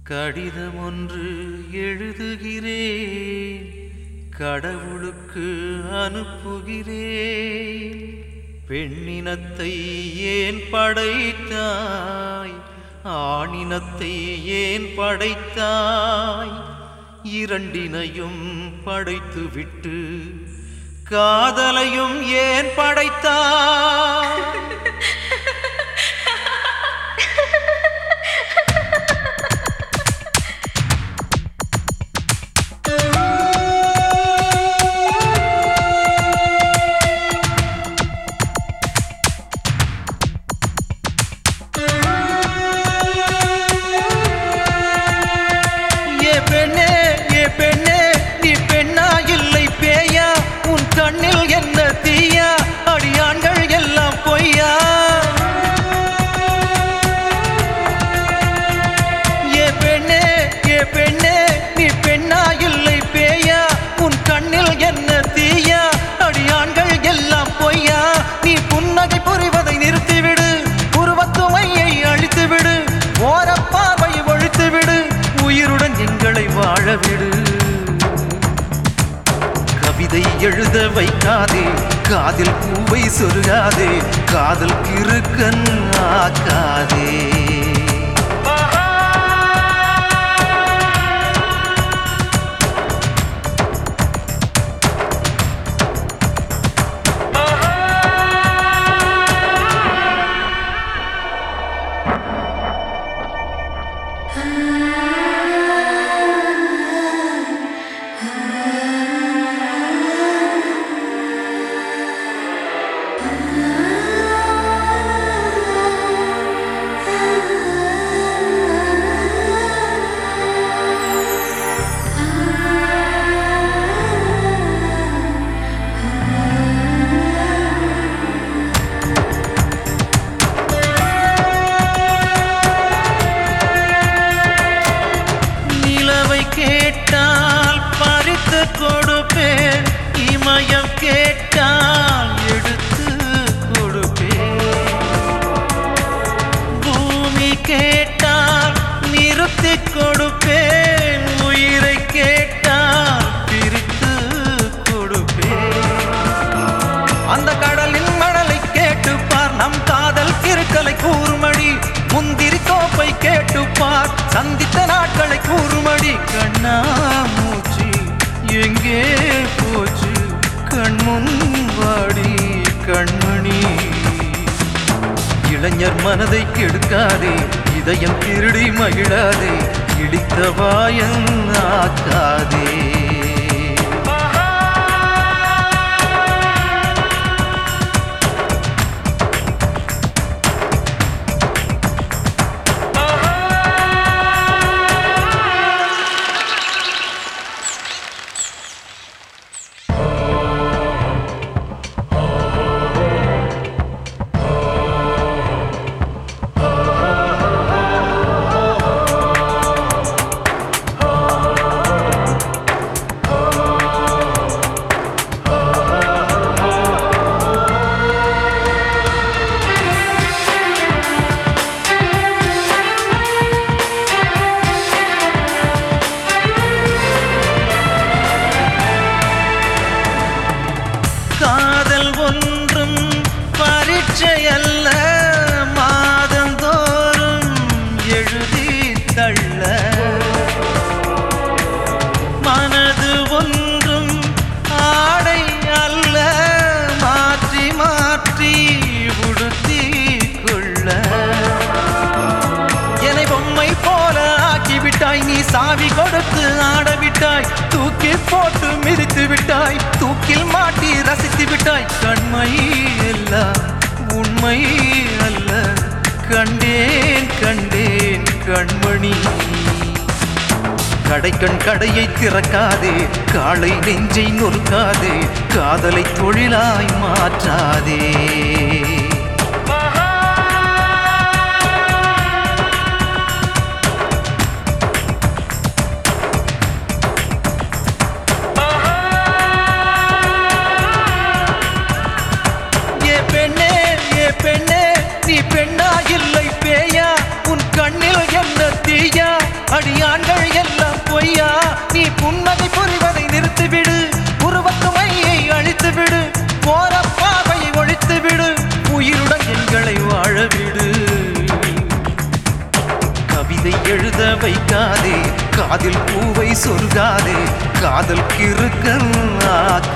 கடிதம் ஒன்று எழுதுகிறேன் கடவுளுக்கு அனுப்புகிறேன் பெண்ணினத்தை ஏன் படைத்தாய் ஆணினத்தை ஏன் படைத்தாய் இரண்டினையும் படைத்துவிட்டு காதலையும் ஏன் படைத்தாய் ஏ பெண்ணே ஏ பெண்ணே நீ பெண்ணா இல்லை பேயா உன் கண்ணில் என்ன தீயா அடியாண்கள் எல்லாம் பொய்யா ஏ பெண்ணே ஏ பெண்ணே நீ பெண்ணா இல்லை பேயா உன் கண்ணில் என்ன தீயா அடியாண்கள் எல்லாம் பொய்யா நீ புன்னகை புரிவதை நிறுத்திவிடு உருவத்துமையை அழித்துவிடு ஓரப்பாவை ஒழித்துவிடு உயிருடன் எங்களை வாழவிடு கவிதை எழுத வைக்காதே காதில் பூவை சொருகாதே காதல் கிறுக்கன் ஆக்காதே நிலவை கேட்டால் பறித்து கொடுப்பேன் இமயம் கேட்டால் எடுத்து கொடுப்பேன் பூமி கேட்டால் நிறுத்தி கொடுப்பேன் உயிரை கேட்டால் பிரித்து கொடுப்பேன் அந்த கடலின் மணலை கேட்டுப்பார் நம் காதல் கிறுக்கலை கூறுமடி முந்திரி கோப்பை கேட்டுப்பார் சந்தித்த நாட்களை கூறுமடி கண்ணா மூச்சு எங்கே போச்சு கண்முன் வாடி கண்மணி இளைஞர் மனதை கெடுக்காதே இதயம் திருடி மகிழாதே இடித்த வாயன் ஆக்காதே காதல் ஒன்றும் பரீட்சை அல்ல மாதந்தோறும் எழுதி தள்ள மனது ஒன்றும் ஆடை அல்ல மாற்றி மாற்றி உடுத்தி கொள்ள என்னை பொம்மை போல ஆக்கிவிட்டாய் நீ சாவி கொடுத்து ஆடவிட்டாய் தூக்கி போட்டு மிதித்து விட்டாய் தூக்கில் மாட்டி ரசித்து விட்டாய் கண்மை எல்லாம் உண்மை அல்ல கண்டேன் கண்டேன் கண்மணி கடைக்கண் கடையை திறக்காதே காளை நெஞ்சை நொறுக்காதே காதலை தொழிலாய் மாற்றாதே ஏ பெண்ணே ஏ பெண்ணே நீ பெண்ணா இல்லை பேயா உன் கண்ணில் என்ன தீயா அடியாண்கள் எல்லாம் பொய்யா நீ புன்னகை புரிவதை நிறுத்திவிடு உருவத்து மையை அழித்து விடு போற பாவையை ஒழித்து விடு உயிருடன் எங்களை வாழ விடு கவிதை எழுத வைக்காதே காதில் பூவை சொருகாதே காதல் கிறுக்கன் ஆக்காதே